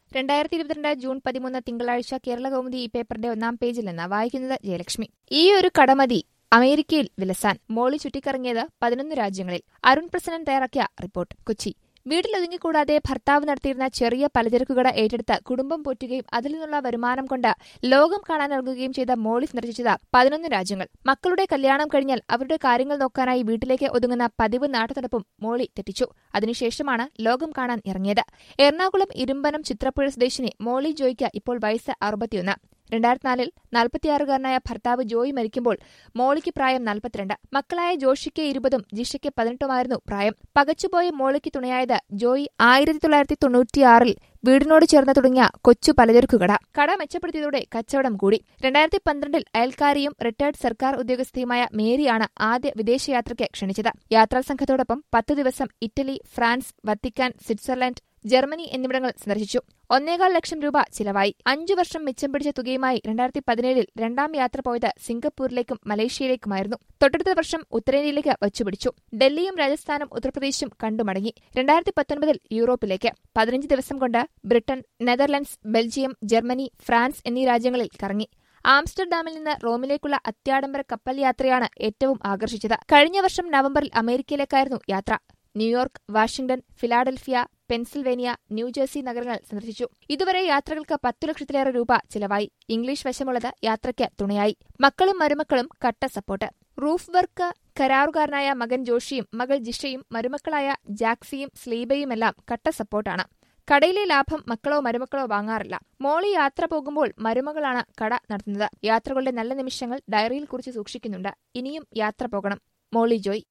രണ്ടായിരത്തി ഇരുപത്തിരണ്ട് ജൂൺ പതിമൂന്ന് തിങ്കളാഴ്ച കേരള കൗമുദി ഈ പേപ്പറിന്റെ ഒന്നാം പേജിൽ നിന്ന് വായിക്കുന്നത് ജയലക്ഷ്മി ഈ ഒരു കടമതി അമേരിക്കയിൽ വിലസാൻ മോളി ചുറ്റിക്കറങ്ങിയത് പതിനൊന്ന് രാജ്യങ്ങളിൽ അരുൺ പ്രസന്നൻ തയ്യാറാക്കിയ റിപ്പോർട്ട് കൊച്ചി വീട്ടിലൊതുങ്ങിക്കൂടാതെ ഭർത്താവ് നടത്തിയിരുന്ന ചെറിയ പലചരക്ക് കട ഏറ്റെടുത്ത് കുടുംബം പോറ്റുകയും അതിൽ നിന്നുള്ള വരുമാനം കൊണ്ട് ലോകം കാണാനിറങ്ങുകയും ചെയ്ത മോളി സന്ദർശിച്ചത് പതിനൊന്ന് രാജ്യങ്ങൾ മക്കളുടെ കല്യാണം കഴിഞ്ഞാൽ അവരുടെ കാര്യങ്ങൾ നോക്കാനായി വീട്ടിലേക്ക് ഒതുങ്ങുന്ന പതിവ് നാട്ടുനടപ്പും മോളി തെറ്റിച്ചു അതിനുശേഷമാണ് ലോകം കാണാൻ ഇറങ്ങിയത് എറണാകുളം ഇരുമ്പനം ചിത്രപ്പുഴ സ്വദേശിനി മോളി ജോയ്ക്ക് ഇപ്പോൾ വയസ്സ് അറുപത്തിയൊന്ന് രണ്ടായിരത്തി നാലിൽ നാൽപ്പത്തിയാറുകാരനായ ഭർത്താവ് ജോയി മരിക്കുമ്പോൾ മോളിക്ക് പ്രായം നാൽപ്പത്തിരണ്ട് മക്കളായ ജോഷിക്ക് ഇരുപതും ജിഷയ്ക്ക് പതിനെട്ടുമായിരുന്നു പ്രായം പകച്ചുപോയ മോളിക്ക് തുണയായത് ജോയി ആയിരത്തി തൊള്ളായിരത്തി തൊണ്ണൂറ്റിയാറിൽ വീടിനോട് ചേർന്ന് തുടങ്ങിയ കൊച്ചു പലചരക്കു കട കട മെച്ചപ്പെടുത്തിയതോടെ കച്ചവടം കൂടി രണ്ടായിരത്തി പന്ത്രണ്ടിൽ അയൽക്കാരിയും റിട്ടയർഡ് സർക്കാർ ഉദ്യോഗസ്ഥയുമായ മേരിയാണ് ആദ്യ വിദേശയാത്രയ്ക്ക് ക്ഷണിച്ചത് യാത്രാ സംഘത്തോടൊപ്പം പത്ത് ദിവസം Italy France Vatican Switzerland Germany എന്നിവിടങ്ങൾ സന്ദർശിച്ചു ഒന്നേകാൽ ലക്ഷം രൂപ ചിലവായി അഞ്ചു വർഷം മിച്ചം പിടിച്ച തുകയുമായി രണ്ടായിരത്തി പതിനേഴിൽ രണ്ടാം യാത്ര പോയത് സിംഗപ്പൂരിലേക്കും മലേഷ്യയിലേക്കുമായിരുന്നു തൊട്ടടുത്ത വർഷം ഉത്തരേന്ത്യയിലേക്ക് വച്ചുപിടിച്ചു ഡൽഹിയും രാജസ്ഥാനും ഉത്തർപ്രദേശും കണ്ടുമടങ്ങി രണ്ടായിരത്തി പത്തൊൻപതിൽ യൂറോപ്പിലേക്ക് പതിനഞ്ച് ദിവസം കൊണ്ട് Britain Netherlands Belgium Germany France എന്നീ രാജ്യങ്ങളിൽ കറങ്ങി ആംസ്റ്റർഡാമിൽ നിന്ന് റോമിലേക്കുള്ള അത്യാഡംബര കപ്പൽ യാത്രയാണ് ഏറ്റവും ആകർഷിച്ചത് കഴിഞ്ഞ വർഷം നവംബറിൽ അമേരിക്കയിലേക്കായിരുന്നു യാത്ര New York Washington Philadelphia Pennsylvania New Jersey നഗരങ്ങൾ സന്ദർശിച്ചു ഇതുവരെ യാത്രകൾക്ക് പത്തു ലക്ഷത്തിലേറെ രൂപ ചിലവായി ഇംഗ്ലീഷ് വശമുള്ളത് യാത്രയ്ക്ക് തുണയായി മക്കളും മരുമക്കളും കട്ട സപ്പോർട്ട് റൂഫ് വർക്ക് കരാറുകാരനായ മകൻ ജോഷിയും മകൾ ജിഷയും മരുമക്കളായ ജാക്സിയും സ്ലീബയുമെല്ലാം കട്ട സപ്പോർട്ടാണ് കടയിലെ ലാഭം മക്കളോ മരുമക്കളോ വാങ്ങാറില്ല മോളി യാത്ര പോകുമ്പോൾ മരുമകളാണ് കട നടത്തുന്നത് യാത്രകളുടെ നല്ല നിമിഷങ്ങൾ ഡയറിയിൽ കുറിച്ച് സൂക്ഷിക്കുന്നുണ്ട് ഇനിയും യാത്ര പോകണം മോളി ജോയ്